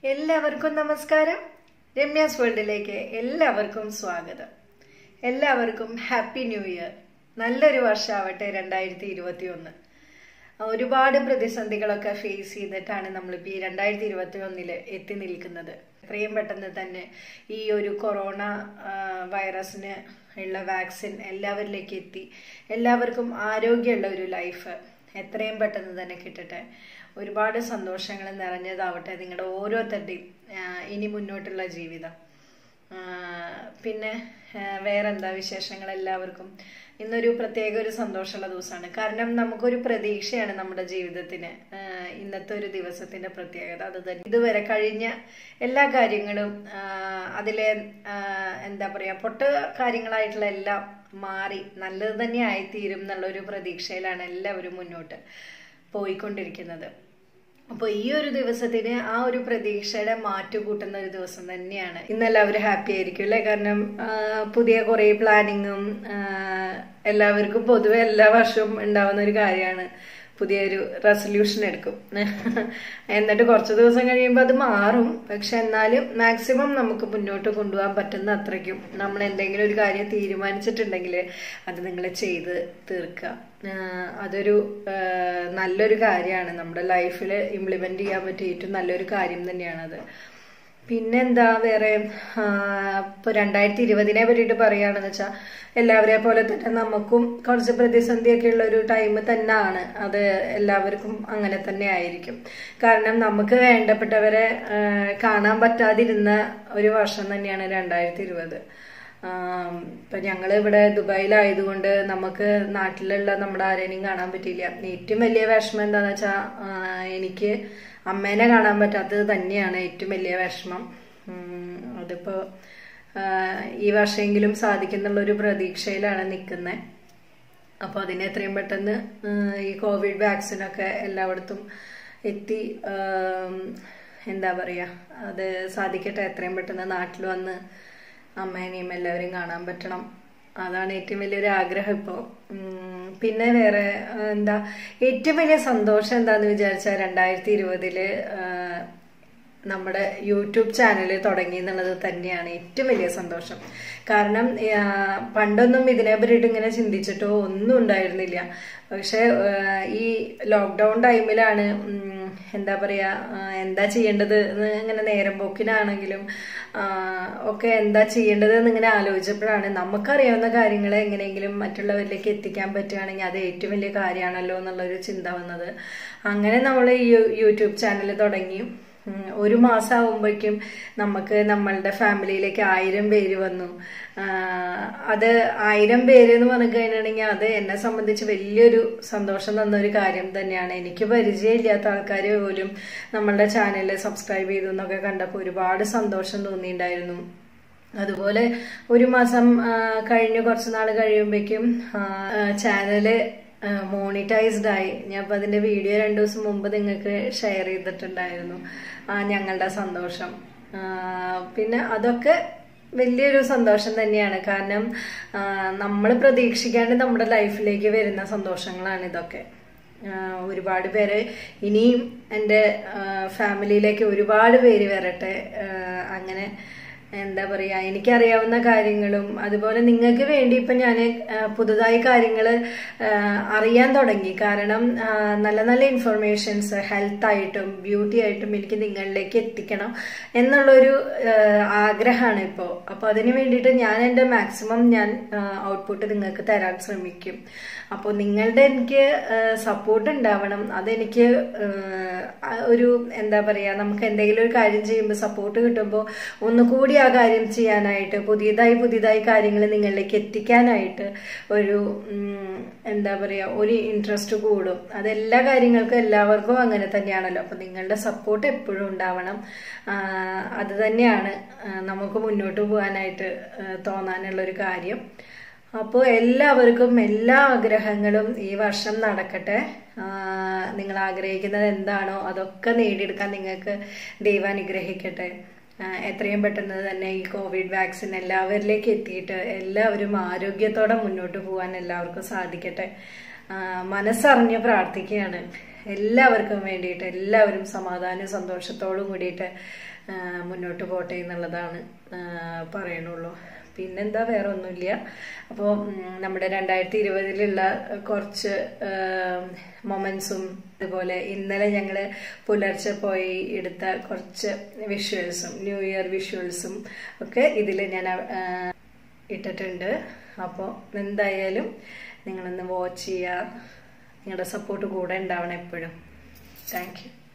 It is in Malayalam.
എല്ലാവർക്കും നമസ്കാരം രമ്യാസ് വേൾഡിലേക്ക് എല്ലാവർക്കും സ്വാഗതം എല്ലാവർക്കും ഹാപ്പി ന്യൂ ഇയർ നല്ലൊരു വർഷമാവട്ടെ രണ്ടായിരത്തി ഇരുപത്തി ഒന്ന് ഒരുപാട് പ്രതിസന്ധികളൊക്കെ ഫേസ് ചെയ്തിട്ടാണ് നമ്മളിപ്പോൾ ഈ രണ്ടായിരത്തി ഇരുപത്തി ഒന്നില് എത്തി നിൽക്കുന്നത് എത്രയും പെട്ടെന്ന് തന്നെ ഈ ഒരു കൊറോണ ആ, വൈറസിന് ഉള്ള വാക്സിൻ എല്ലാവരിലേക്ക് എത്തി എല്ലാവർക്കും ആരോഗ്യമുള്ള ഒരു ലൈഫ് എത്രയും പെട്ടെന്ന് തന്നെ കിട്ടട്ടെ ഒരുപാട് സന്തോഷങ്ങൾ നിറഞ്ഞതാവട്ടെ നിങ്ങളുടെ ഓരോരുത്തരുടെയും ആ, ഇനി മുന്നോട്ടുള്ള ജീവിതം ആ, പിന്നെ ആ, വേറെന്താ വിശേഷങ്ങൾ എല്ലാവർക്കും ഇന്നൊരു പ്രത്യേക ഒരു സന്തോഷമുള്ള ദിവസമാണ് കാരണം നമുക്കൊരു പ്രതീക്ഷയാണ് നമ്മുടെ ജീവിതത്തിന് ആ, ഇന്നത്തെ ഒരു ദിവസത്തിന്റെ പ്രത്യേകത അത് തന്നെ ഇതുവരെ കഴിഞ്ഞ എല്ലാ കാര്യങ്ങളും ആ, അതിലെ ആ, എന്താ പറയാ പൊട്ട കാര്യങ്ങളായിട്ടുള്ള എല്ലാം മാറി നല്ലത് തന്നെ ആയിത്തീരും എന്നുള്ള ഒരു പ്രതീക്ഷയിലാണ് എല്ലാവരും മുന്നോട്ട് പോയിക്കൊണ്ടിരിക്കുന്നത് അപ്പോൾ ഈ ഒരു ദിവസത്തിന് ആ ഒരു പ്രതീക്ഷയുടെ മാറ്റു കൂട്ടുന്ന ഒരു ദിവസം തന്നെയാണ് ഇന്നെല്ലാവരും ഹാപ്പി ആയിരിക്കും അല്ലേ കാരണം ആ, പുതിയ കുറേ പ്ലാനിങ്ങും എല്ലാവർക്കും പൊതുവെ എല്ലാ വർഷവും ഉണ്ടാവുന്ന ഒരു കാര്യമാണ് പുതിയൊരു റെസൊല്യൂഷൻ എടുക്കും എന്നിട്ട് കുറച്ച് ദിവസം കഴിയുമ്പോൾ അത് മാറും പക്ഷെ എന്നാലും മാക്സിമം നമുക്ക് മുന്നോട്ട് കൊണ്ടുപോകാൻ പറ്റുന്ന അത്രയ്ക്കും നമ്മൾ എന്തെങ്കിലും ഒരു കാര്യം തീരുമാനിച്ചിട്ടുണ്ടെങ്കിൽ അത് നിങ്ങൾ ചെയ്ത് തീർക്കുക ആഹ് അതൊരു ആഹ് നല്ലൊരു കാര്യമാണ് നമ്മുടെ ലൈഫിൽ ഇംപ്ലിമെന്റ് ചെയ്യാൻ പറ്റിയ ഏറ്റവും നല്ലൊരു കാര്യം തന്നെയാണത് പിന്നെന്താ വേറെ ഇപ്പൊ രണ്ടായിരത്തി ഇരുപതിനെ പറ്റിയിട്ട് പറയുകയാണെന്ന് വെച്ചാൽ എല്ലാവരെ പോലെ തന്നെ നമുക്കും കുറച്ച് പ്രതിസന്ധിയൊക്കെ ഉള്ള ഒരു ടൈം തന്നെയാണ് അത് എല്ലാവർക്കും അങ്ങനെ തന്നെ ആയിരിക്കും കാരണം നമുക്ക് വേണ്ടപ്പെട്ടവരെ ആ, കാണാൻ പറ്റാതിരുന്ന ഒരു വർഷം തന്നെയാണ് രണ്ടായിരത്തി ഇരുപത് ആം, ഇപ്പൊ ഞങ്ങൾ ഇവിടെ ദുബായിലായതുകൊണ്ട് നമുക്ക് നാട്ടിലുള്ള നമ്മുടെ ആരെയും കാണാൻ പറ്റിയില്ല ഏറ്റവും വലിയ വിഷമം എന്താന്ന് വെച്ചാൽ എനിക്ക് അമ്മേനെ കാണാൻ പറ്റാത്തത് തന്നെയാണ് ഏറ്റവും വലിയ വിഷമം ഉം, അതിപ്പോ ആ, ഈ വർഷമെങ്കിലും സാധിക്കുന്നുള്ള ഒരു പ്രതീക്ഷയിലാണ് നിൽക്കുന്നത് അപ്പോൾ അതിനെ എത്രയും പെട്ടെന്ന് ആ, ഈ കോവിഡ് വാക്സിനൊക്കെ എല്ലായിടത്തും എത്തി ആം, എന്താ പറയുക അത് സാധിക്കട്ടെ എത്രയും പെട്ടെന്ന് നാട്ടിൽ വന്ന് അമ്മേനെയും എല്ലാവരെയും കാണാൻ പറ്റണം അതാണ് ഏറ്റവും വലിയൊരു ആഗ്രഹം ഇപ്പോൾ പിന്നെ വേറെ ആ, എന്താ ഏറ്റവും വലിയ സന്തോഷം എന്താന്ന് വിചാരിച്ചാൽ രണ്ടായിരത്തി ഇരുപതില് നമ്മുടെ യൂട്യൂബ് ചാനൽ തുടങ്ങി എന്നുള്ളത് തന്നെയാണ് ഏറ്റവും വലിയ സന്തോഷം കാരണം ആ, പണ്ടൊന്നും ഇതിനെ പറ്റിയിട്ട് ഇങ്ങനെ ചിന്തിച്ചിട്ടോ ഒന്നും ഉണ്ടായിരുന്നില്ല പക്ഷെ ആ, ഈ ലോക്ക്ഡൗൺ ടൈമിലാണ് ഉം, എന്താ പറയാ ആ, എന്താ ചെയ്യേണ്ടത് എന്ന് ഇങ്ങനെ നേരം പോക്കിനാണെങ്കിലും ആ, ഒക്കെ എന്താ ചെയ്യേണ്ടത് എന്ന് ഇങ്ങനെ ആലോചിച്ചപ്പോഴാണ് നമുക്കറിയാവുന്ന കാര്യങ്ങളെ എങ്ങനെയെങ്കിലും മറ്റുള്ളവരിലേക്ക് എത്തിക്കാൻ പറ്റുകയാണെങ്കിൽ അത് ഏറ്റവും വലിയ കാര്യമാണല്ലോ എന്നുള്ളൊരു ചിന്ത വന്നത് അങ്ങനെ നമ്മൾ ഈ യൂട്യൂബ് ചാനൽ തുടങ്ങി ഉം, ഒരു മാസം ആവുമ്പോഴേക്കും നമുക്ക് നമ്മളുടെ ഫാമിലിയിലേക്ക് ആയിരം പേര് വന്നു ആ, അത് ആയിരം പേര് എന്ന് പറഞ്ഞു കഴിഞ്ഞിട്ടുണ്ടെങ്കിൽ അത് എന്നെ സംബന്ധിച്ച് വലിയൊരു സന്തോഷം തന്ന ഒരു കാര്യം തന്നെയാണ് എനിക്ക് പരിചയമില്ലാത്ത ആൾക്കാർ പോലും നമ്മളുടെ ചാനൽ സബ്സ്ക്രൈബ് ചെയ്തു എന്നൊക്കെ കണ്ടപ്പോൾ ഒരുപാട് സന്തോഷം തോന്നിയിട്ടുണ്ടായിരുന്നു അതുപോലെ ഒരു മാസം ആ, കഴിഞ്ഞ് കുറച്ച് നാൾ കഴിയുമ്പോഴേക്കും ചാനല് മോണിറ്റൈസ്ഡ് ആയി ഞാൻ അപ്പൊ അതിന്റെ വീഡിയോ രണ്ടു ദിവസം മുമ്പ് നിങ്ങൾക്ക് ഷെയർ ചെയ്തിട്ടുണ്ടായിരുന്നു ആ, ഞങ്ങളുടെ സന്തോഷം ആ, പിന്നെ അതൊക്കെ വലിയൊരു സന്തോഷം തന്നെയാണ് കാരണം നമ്മൾ പ്രതീക്ഷിക്കാണ്ട് നമ്മുടെ ലൈഫിലേക്ക് വരുന്ന സന്തോഷങ്ങളാണ് ഇതൊക്കെ ആ, ഒരുപാട് പേര് ഇനിയും എൻ്റെ ഫാമിലിയിലേക്ക് ഒരുപാട് പേര് വരട്ടെ ആ, അങ്ങനെ എന്താ പറയാ എനിക്കറിയാവുന്ന കാര്യങ്ങളും അതുപോലെ നിങ്ങൾക്ക് വേണ്ടി ഇപ്പൊ ഞാൻ പുതുതായി കാര്യങ്ങൾ അറിയാൻ തുടങ്ങി കാരണം ആ, നല്ല നല്ല ഇൻഫർമേഷൻസ് ഹെൽത്ത് ആയിട്ടും ബ്യൂട്ടി ആയിട്ടും എനിക്ക് നിങ്ങളിലേക്ക് എത്തിക്കണം എന്നുള്ളൊരു ആഗ്രഹമാണ് ഇപ്പോൾ അപ്പോൾ അതിന് വേണ്ടിയിട്ട് ഞാൻ എൻ്റെ മാക്സിമം ഞാൻ ഔട്ട്പുട്ട് നിങ്ങൾക്ക് തരാൻ ശ്രമിക്കും അപ്പോൾ നിങ്ങളുടെ എനിക്ക് സപ്പോർട്ട് ഉണ്ടാവണം അതെനിക്ക് ആ, ഒരു എന്താ പറയാ നമുക്ക് എന്തെങ്കിലും ഒരു കാര്യം ചെയ്യുമ്പോൾ സപ്പോർട്ട് കിട്ടുമ്പോൾ ഒന്നുകൂടി ആ കാര്യം ചെയ്യാനായിട്ട് പുതിയതായി പുതിയതായി കാര്യങ്ങൾ നിങ്ങളിലേക്ക് എത്തിക്കാനായിട്ട് ഒരു ഉം, എന്താ പറയാ ഒരു ഇൻട്രസ്റ്റ് കൂടും അതെല്ലാ കാര്യങ്ങൾക്കും എല്ലാവർക്കും അങ്ങനെ തന്നെയാണല്ലോ അപ്പൊ നിങ്ങളുടെ സപ്പോർട്ട് എപ്പോഴും ഉണ്ടാവണം ആ, അത് തന്നെയാണ് ആ, നമുക്ക് മുന്നോട്ട് പോകാനായിട്ട് ആ, തോന്നാനുള്ള ഒരു കാര്യം അപ്പോൾ എല്ലാവർക്കും എല്ലാ ആഗ്രഹങ്ങളും ഈ വർഷം നടക്കട്ടെ ആ, നിങ്ങൾ ആഗ്രഹിക്കുന്നത് എന്താണോ അതൊക്കെ നേടിയെടുക്കാൻ നിങ്ങൾക്ക് ദൈവം അനുഗ്രഹിക്കട്ടെ ആ, എത്രയും പെട്ടെന്ന് തന്നെ ഈ കോവിഡ് വാക്സിൻ എല്ലാവരിലേക്ക് എത്തിയിട്ട് എല്ലാവരും ആരോഗ്യത്തോടെ മുന്നോട്ട് പോകാൻ എല്ലാവർക്കും സാധിക്കട്ടെ ആ, മനസ്സറിഞ്ഞ് പ്രാർത്ഥിക്കുകയാണ് എല്ലാവർക്കും വേണ്ടിയിട്ട് എല്ലാവരും സമാധാനവും സന്തോഷത്തോടും കൂടിയിട്ട് ആ, മുന്നോട്ട് പോട്ടെ എന്നുള്ളതാണ് ആ, പറയണുള്ളൂ പിന്നെന്താ വേറെ ഒന്നുമില്ല അപ്പോൾ നമ്മുടെ രണ്ടായിരത്തി ഇരുപതിലുള്ള കുറച്ച് മൊമെന്റ്സും അതുപോലെ ഇന്നലെ ഞങ്ങൾ പുലർച്ചെ പോയി എടുത്ത കുറച്ച് വിഷ്വൽസും ന്യൂ ഇയർ വിഷ്വൽസും ഒക്കെ ഇതിൽ ഞാൻ ആ, ഇട്ടിട്ടുണ്ട് അപ്പോൾ എന്തായാലും നിങ്ങളൊന്ന് വാച്ച് ചെയ്യുക നിങ്ങളുടെ സപ്പോർട്ട് കൂടെ ഉണ്ടാവണം എപ്പോഴും താങ്ക് യു